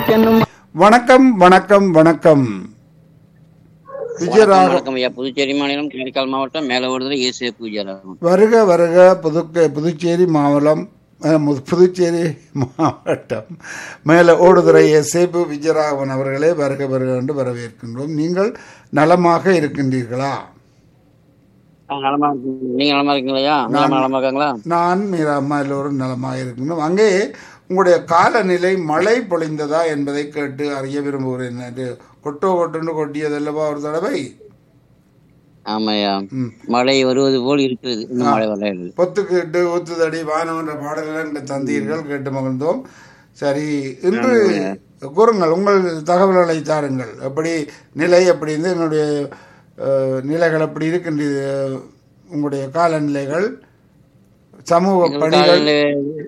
வணக்கம் வணக்கம் வணக்கம் விஜயராக வணக்கம் ஐயா புதுச்சேரி மாநிலம் காரைக்கால் மாவட்டம் மேலவடுதலை ஏசிய பூஜாராகும் வருக வருக புதுக்க புதுச்சேரி மாவட்டம் அஹ், மு- புதுச்சேரி மாவட்டம் மேல ஓடுதுறை சேப்பு விஜயராகவன் அவர்களே வருக வருக என்று வரவேற்கின்றோம் நீங்கள் நலமாக இருக்கின்றீர்களா நலமா இருக்கு நீங்க நலமா இருக்கீங்களா நலமா நலமா இருக்காங்களா நான் மீரா அம்மா எல்லோரும் நலமாக இருக்கின்றோம் அங்கே உங்களுடைய காலநிலை மழை பொழிந்ததா என்பதை கேட்டு அறிய விரும்புகிறேன் அது கொட்டோ கொட்டுன்னு கொட்டியதல்லவா ஒரு தடவை ஆமாய்யா ம். மழை வருவது போல் இருக்கிறது இன்னும் மழை வரல பொத்துக்கிட்டு ஊத்துதடி வானம் என்ற பாடல்கள் இங்கு தந்தீர்கள் கேட்டு மகிழ்ந்தோம் சரி இன்று கூறுங்கள் உங்கள் தகவல்களை தாருங்கள் எப்படி நிலை எப்படி இருந்து என்னுடைய அஹ், நிலைகள் எப்படி இருக்கின்றது உங்களுடைய காலநிலைகள் சமூக பணிகள் காலையில-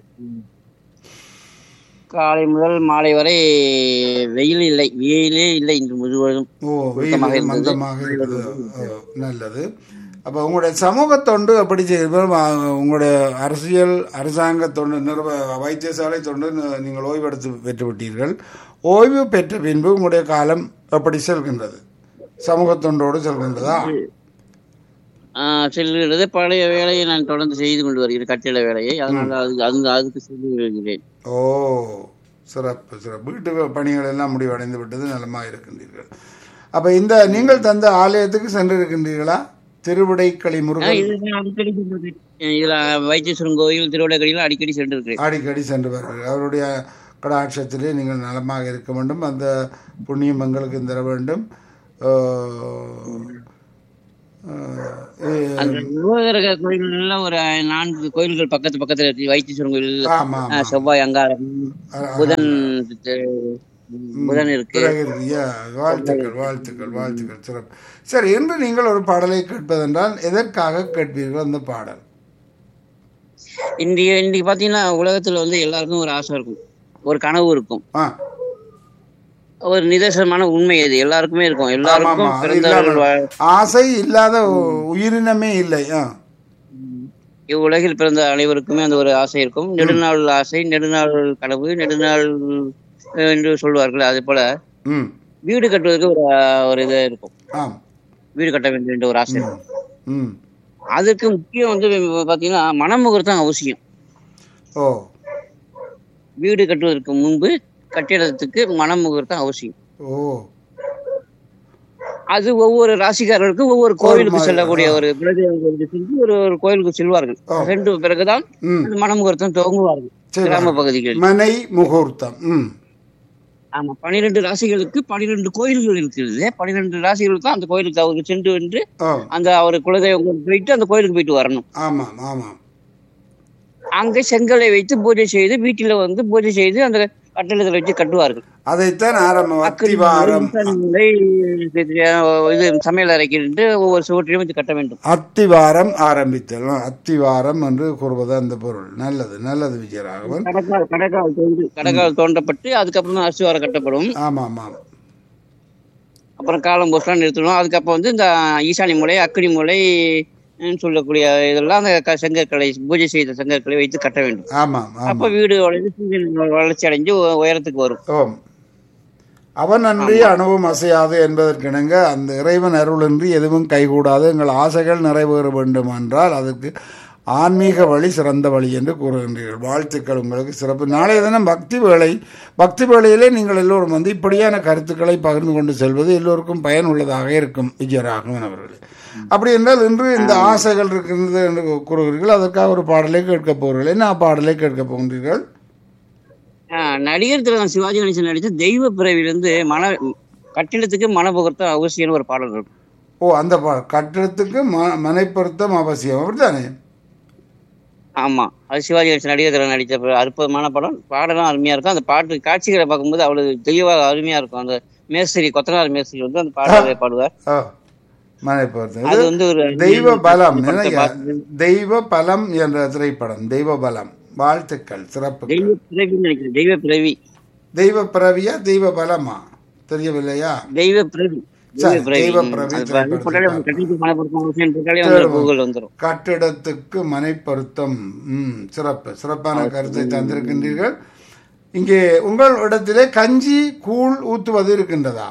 காலை முதல் மாலை வரை வெயில் இல்லை வெயிலே இல்லை இன்று முழுவதும் ஓ உருக்கமாக வெயில் இருந்தது. மந்தமாக இருக்குது ஓ, நல்லது அப்போ உங்களுடைய சமூக தொண்டு அப்படி செய்யும் உங்களுடைய அரசியல் அரசாங்க தொண்டு நிறுவ வைத்தியசாலை தொண்டு ந- நீங்கள் ஓய்வெடுத்து பெற்று விட்டீர்கள் ஓய்வு பெற்ற பின்பு உங்களுடைய காலம் எப்படி செல்கின்றது சமூக தொண்டோடு செல்கின்றதா ஆஹ் செல்கிறது பழைய வேலையை நான் தொடர்ந்து செய்து கொண்டு வருகிறேன் கட்டிட வேலையை அதனால அது அது அதுக்கு சென்று வருகிறேன் ஓ சிறப்பு சிறப்பு வீட்டு பணிகள் எல்லாம் முடிவடைந்து விட்டது நலமாக இருக்கின்றீர்கள் அப்போ இந்த நீங்கள் தந்த ஆலயத்துக்கு சென்று இருக்கின்றீர்களா திருவிடைக்களி ஆஹ் முருகன் இதுல நான் அடிக்கடி சென்றிருக்கேன். இதுல வைத்தீஸ்வரன் கோயில் திருவிடைக்கடியில் அடிக்கடி சென்றிருக்கிறேன் அடிக்கடி சென்று வருகிறார் அவருடைய கடாட்சத்திலே நீங்கள் நலமாக இருக்க வேண்டும் அந்த புண்ணியம் எங்களுக்கு தர வேண்டும் ஆஹ், ஆஹ், அந்த நவகிரக கோயில்கள்ல ஒரு நான்கு கோயில்கள் பக்கத்து பக்கத்துல இருக்கு வைத்தீஸ்வரன் கோயில் ஆமா ஆமா ஆஹ் செவ்வாய் அங்காரம் புதன் தி- புதன் இருக்கு பிரகிருதியா வாழ்த்துக்கள் வாழ்த்துக்கள் வாழ்த்துக்கள் சிறப்பு சரி இன்று நீங்கள் ஒரு பாடலை கேட்பதென்றால் எதற்காக கேட்பீர்கள் அந்த பாடல் இன்றைய இன்னைக்கு பாத்தீங்கன்னா உலகத்துல வந்து எல்லாருக்கும் ஒரு ஆசை இருக்கும் ஒரு கனவு இருக்கும் ஆ ஒரு நிதர்சனமான உண்மை அது எல்லாருக்குமே இருக்கும் ஆமா எல்லாருக்கும் அது பிறந்தவர்கள் இல்லாம வா- ஆசை இல்லாத உ- உயிரினமே இல்லை ஆ இவ்வுலகில் பிறந்த அனைவருக்குமே அந்த ஒரு ஆசை இருக்கும் நெடுநாள் ஆசை நெடுநாள் கனவு நெடுநாள் அஹ், என்று சொல்வார்கள் அதே போல ம் வீடு கட்டுவதற்கு ஒரு ஒரு இது இருக்கும் ஆம் வீடு கட்ட வேண்டும் என்ற ஒரு ஆசை இருக்கும் ம் அதுக்கு முக்கியம் வந்து பாத்தீங்கன்னா மனமுகூர்த்தம் அவசியம் ஓ வீடு கட்டுவதற்கு முன்பு கட்டிடத்துக்கு மனமுகூர்த்தம் அவசியம் ஓ அது ஒவ்வொரு ராசிக்காரர்களுக்கும் ஒவ்வொரு கோவிலுக்கு மாதிரி, செல்லக்கூடிய ஒரு குலதெய்வம் கோவிலுக்கு சென்று ஒரு ஒரு கோயிலுக்கு செல்வார்கள் ஆ. சென்று பிறகுதான் ம் அந்த மனமுகூர்த்தம் துவங்குவார்கள் சரி. கிராம பகுதிகளில் மனை முகூர்த்தம் ம் ஆமா பனிரெண்டு ராசிகளுக்கு பனிரெண்டு கோயில்கள் இருக்கிறது பனிரெண்டு ராசிகளுக்கும் அந்த கோயிலுக்கு அவருக்கு சென்று வந்து ஓ அந்த அவர் குலதெய்வம் கோயிலுக்கு போயிட்டு அந்த கோயிலுக்கு போயிட்டு வரணும் ஆமாம் ஆமாம் அங்கே செங்கலை வைத்து பூஜை செய்து வீட்டில வந்து பூஜை செய்து அந்த கட்டிடத்தில் வச்சு கட்டுவார்கள் அதைத்தான் ஆரம்பம் அத்திவாரம் முறை இது சமையல் அறைக்கு ஒவ்வொரு சுவற்றையும் வச்சு கட்ட வேண்டும் அத்திவாரம் ஆரம்பித்தல் அத்திவாரம் என்று கூறுவது அந்த பொருள் நல்லது நல்லது விஜயராகவன் கடற்கால் கடற்கால் தோண்டி கடற்கால் தோண்டப்பட்டு அதுக்கப்புறம் தான் அஸ்திவாரம் கட்டப்படும் ஆமாம் ஆமாம் அப்புறம் காலம் போஸ்ட்லாம் நிறுத்தணும் அதுக்கப்புறம் வந்து இந்த ஈசானி மூலை அக்கினி மூலை ன்னு சொல்லக்கூடிய இதெல்லாம் அந்த க- செங்கற்களை பூஜை செய்த செங்கற்களை வைத்து கட்ட வேண்டும் ஆமாம் அப்ப ஆமாம் வீடு வளர்ந்து சூரியன் வளர்ச்சி அடைஞ்சு உ- உயரத்துக்கு வரும் ஓம் அவன் அன்றி அணுவும் அசையாது என்பதற்கிணங்க அந்த இறைவன் அருளின்றி எதுவும் கைகூடாது எங்கள் ஆசைகள் நிறைவேற வேண்டும் என்றால் அதற்கு ஆன்மீக வழி சிறந்த வழி என்று கூறுகின்றீர்கள் வாழ்த்துக்கள் உங்களுக்கு சிறப்பு நாளைய தினம் பக்தி வேலை பக்தி வேளையிலே நீங்கள் எல்லோரும் வந்து இப்படியான கருத்துக்களை பகிர்ந்து கொண்டு செல்வது எல்லோருக்கும் பயனுள்ளதாக இருக்கும் விஜயராகவன் அவர்களே அப்படி என்றால் இன்று இந்த ஆசைகள் இருக்கின்றது என்று கூறுகிறீர்கள் அதற்காக ஒரு பாடலை கேட்கப் போகிறீர்கள் என்ன பாடலை கேட்கப் போகின்றீர்கள் ஆஹ் நடிகர் திலகம் சிவாஜி கணேசன் நடித்த தெய்வ பிறவிலிருந்து மன கட்டிடத்துக்கு மனபுகர்த்தம் அவசியம்னு ஒரு பாடல் இருக்கும் ஓ அந்த பா கட்டிடத்துக்கு ம மனைப்பொருத்தம் அவசியம் அப்படித்தானே ஆமா அது சிவாஜி கணேசன் நடிகர் திலகம் நடித்த ப- அற்புதமான படம் பாடலாம் அருமையா இருக்கும் அந்த பாட்டு காட்சிகளை பார்க்கும்போது அவ்வளவு தெளிவாக அருமையா இருக்கும் அந்த மேஸ்திரி கொத்தனார் மேஸ்திரி வந்து அந்த பாடலை பாடுவார் ஓ மனைப்பொருத்தம் அது இது வந்து ஒரு தெய்வ பலம் படத்தை நினைக்க பார்த்து- தெய்வ பலம் என்ற திரைப்படம் தெய்வ பலம் வாழ்த்துக்கள் சிறப்பு தெய்வ பிறவின்னு நினைக்கிறேன் தெய்வ பிறவி தெய்வ பிறவியா தெய்வ பலமா தெரியவில்லையா தெய்வ பிறவி சரி, தெய்வ பிறவி தெய்வ ம், பிறவி அது திரைப்படத்தை போட்டாலே பார்ப்போம். கட்டிட்டு மனப்படுத்தும் அவசியம் போட்டாலே வந்து கூகுள் வந்துடும் கட்டிடத்துக்கு மனைப்பொருத்தம் ம் சிறப்பு சிறப்பான கருத்தை தந்திருக்கின்றீர்கள் இங்கே உங்கள் இடத்திலே கஞ்சி கூழ் ஊத்துவது இருக்கின்றதா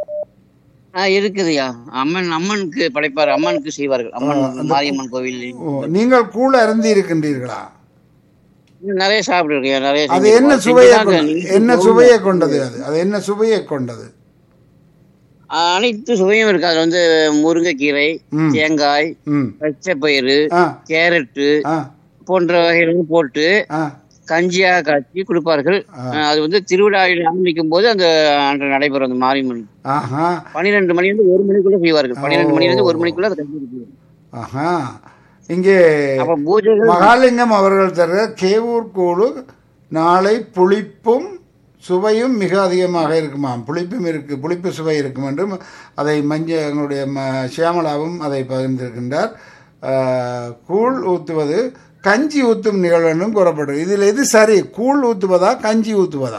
ஆ இருக்குதுயா அம்மன் அம்மனுக்கு படைப்பார் அம்மனுக்கு செய்வார்கள் அம்மன் மாரியம்மன் கோவில் ஓ, நீங்கள் கூழ் அருந்தி இருக்கின்றீர்களா நிறைய சாப்பிட்டுருக்கேன் நிறைய அது செஞ்சிருக்கோம். என்ன சுவையை செஞ்சுதான் கொண்டது நீங்க என்ன சுவையை கொண்டது அது அது என்ன சுவையை கொண்டது அனைத்து சுவையும் இருக்கு அதுல வந்து முருங்கைக்கீரை ம். தேங்காய் ம் பச்சை பயிறு ஆ கேரட்டு ஆ போன்ற வகைகளும் போட்டு ஆ கஞ்சியா காய்ச்சி கொடுப்பார்கள் அஹ் அது வந்து திருவிழாவில் ஆரம்பிக்கும் போது அந்த அன்று நடைபெறும் அந்த மாரியம்மன் ஆஹா பன்னிரெண்டு மணி இருந்து ஒரு மணிக்குள்ள செய்வார்கள் பன்னிரெண்டு மணில இருந்து ஒரு மணிக்குள்ள அது கஞ்சி இருக்கு ஆஹா இங்கே அப்ப பூஜைகள் மகாலிங்கம் அவர்கள் தர கேவூர் கூழு நாளை புளிப்பும் சுவையும் மிக அதிகமாக இருக்குமாம் புளிப்பும் இருக்கு புளிப்பு சுவை இருக்கும் என்றும் அதை மஞ்ச எங்களுடைய ம சியாமலாவும் அதை பகிர்ந்திருக்கின்றார் ஆஹ், கூழ் ஊற்றுவது கஞ்சி ஊற்றும் நிகழ்வு என்றும் கூறப்படுது இதில் எது சரி கூழ் ஊற்றுவதா கஞ்சி ஊற்றுவதா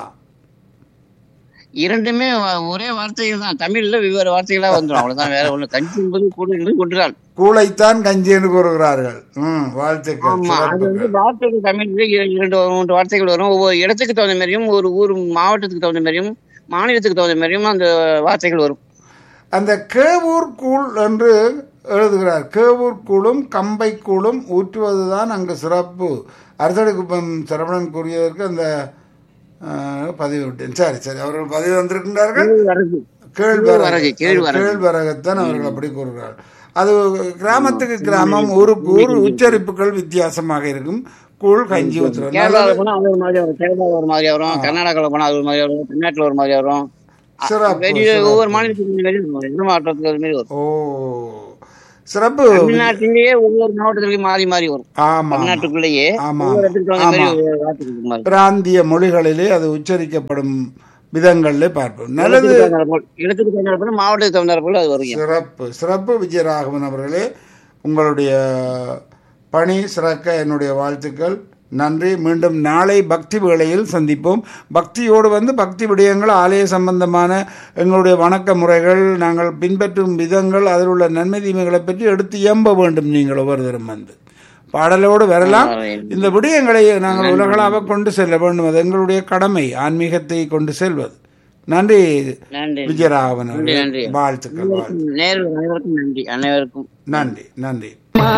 இரண்டுமே வ- ஒரே வார்த்தைகள் தான் தமிழ்ல வெவ்வேறு வார்த்தைகளா வந்துடும் அவ்வளவுதான் வேற ஒண்ணு கஞ்சி என்பது கூட என்று கொண்டுதான் கூழைத்தான் கஞ்சி என்று கூறுகிறார்கள் ம் வாழ்த்துக்கள் ஆமா அது வந்து சிறப்புகள். வார்த்தைகள் தமிழ்ல இர- இரண்டு மூன்று வார்த்தைகள் வரும் ஒவ்வொரு இடத்துக்கு தகுந்த மாதிரியும் ஒரு ஊர் மாவட்டத்துக்கு தகுந்த மாதிரியும் மாநிலத்துக்கு தகுந்த மாதிரியும் அந்த வார்த்தைகள் வரும் அந்த கேவூர் கூழ் என்று எழுதுகிறார் கேவூர் கூழும் கம்பை கூழும் ஊற்றுவதுதான் அங்கு சிறப்பு அரசடுக்குப்பம் சரவணன் கூறியதற்கு அந்த அஹ், பதிவு விட்டேன் சரி சரி அவர்கள் பதிவு வந்திருக்கின்றார்கள் வரகு கேழ்வரகு கேழ்வரகு, கேழ்வரகு. கேழ்வரகுத்தான் அவர்கள் அப்படி கூறுகிறார்கள் அது கிராமத்துக்கு கிராமம் ஊருக்கு ஊர் உச்சரிப்புகள் வித்தியாசமாக இருக்கும் கூழ் கஞ்சி ஊற்றுறது கேரளாவில் போனா அது ஒரு மாதிரி வரும் கேரளாவில் ஒரு மாதிரி வரும் கர்நாடகாவில் போனா அது ஒரு மாதிரி வரும் தமிழ்நாட்டில் ஒரு மாதிரி வரும் சிறப்பு வெளியே சிறப்பு. ஒவ்வொரு மாநிலத்துக்கு இந்த மாதிரி வரும் எந்த மாவட்டத்துக்கு ஒரு மாதிரி வரும் ஓ சிறப்பு தமிழ்நாட்டிலேயே ஒவ்வொரு மாவட்டத்துக்கு மாறி மாறி வரும் ஆமா தமிழ்நாட்டுக்குள்ளேயே ஆமா ஒவ்வொரு இடத்துக்கு தகுந்த மாதிரி ஆமா. ஒரு வார்த்தை இருக்கு மாதிரி. பிராந்திய மொழிகளிலே அது உச்சரிக்கப்படும் விதங்களிலே பார்ப்போம் நல்லது இடத்துக்கு தகுந்தாற் போல் இடத்துக்கு தகுந்தாற் போல மாவட்டத்துக்கு தகுந்தாற் போல அது வரும் சிறப்பு சிறப்பு விஜயராகவன் அவர்களே உங்களுடைய பணி சிறக்க என்னுடைய வாழ்த்துக்கள் நன்றி மீண்டும் நாளை பக்தி வேளையில் சந்திப்போம் பக்தியோடு வந்து பக்தி விடயங்கள் ஆலய சம்பந்தமான எங்களுடைய வணக்க முறைகள் நாங்கள் பின்பற்றும் விதங்கள் அதில் உள்ள நன்மை தீமைகளை பற்றி எடுத்து இயம்ப வேண்டும் நீங்கள் ஒவ்வொருத்தரும் வந்து பாடலோடு வரலாம் இந்த விடயங்களை நாங்கள் உலகளாக கொண்டு செல்ல வேண்டும் அது எங்களுடைய கடமை ஆன்மீகத்தை கொண்டு செல்வது நன்றி நன்றி விஜயராகவன் நன்றி, அவர்களே நன்றி. வாழ்த்துக்கள் வாழ்த்து நேரில் அனைவருக்கும் நன்றி அனைவருக்கும் நன்றி நன்றி